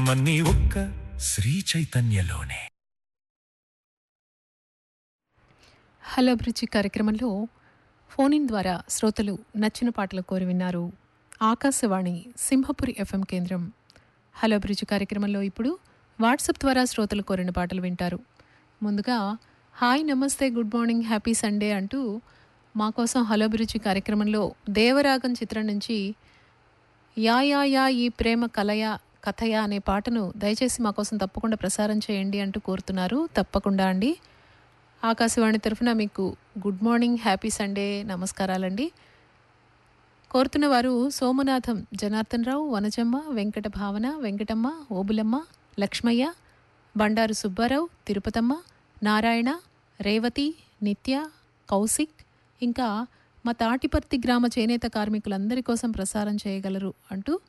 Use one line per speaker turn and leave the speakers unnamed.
సంతోషమన్నీ ఒక్క శ్రీ చైతన్యలోనే
hello bridge కార్యక్రమంలో ఫోన్ ఇన్ ద్వారా శ్రోతలు నచ్చిన పాటలు కోరి విన్నారు ఆకాశవాణి సింహపురి ఎఫ్ఎం కేంద్రం హలో బ్రిడ్జి కార్యక్రమంలో ఇప్పుడు వాట్సాప్ ద్వారా శ్రోతలు కోరిన పాటలు వింటారు ముందుగా హాయ్ నమస్తే గుడ్ మార్నింగ్ హ్యాపీ సండే అంటూ మా కోసం హలో బ్రిడ్జి కార్యక్రమంలో దేవరాగం చిత్రం నుంచి యా యా యా ఈ ప్రేమ కలయ కథయ అనే పాటను దయచేసి మా కోసం తప్పకుండా ప్రసారం చేయండి అంటూ కోరుతున్నారు తప్పకుండా అండి ఆకాశవాణి తరఫున మీకు గుడ్ మార్నింగ్ హ్యాపీ సండే నమస్కారాలండి కోరుతున్న వారు సోమనాథం జనార్దన్ రావు వనజమ్మ వెంకట భావన వెంకటమ్మ ఓబులమ్మ లక్ష్మయ్య బండారు సుబ్బారావు తిరుపతమ్మ నారాయణ రేవతి నిత్య కౌశిక్ ఇంకా మా తాటిపర్తి గ్రామ చేనేత కార్మికులందరి కోసం ప్రసారం చేయగలరు అంటూ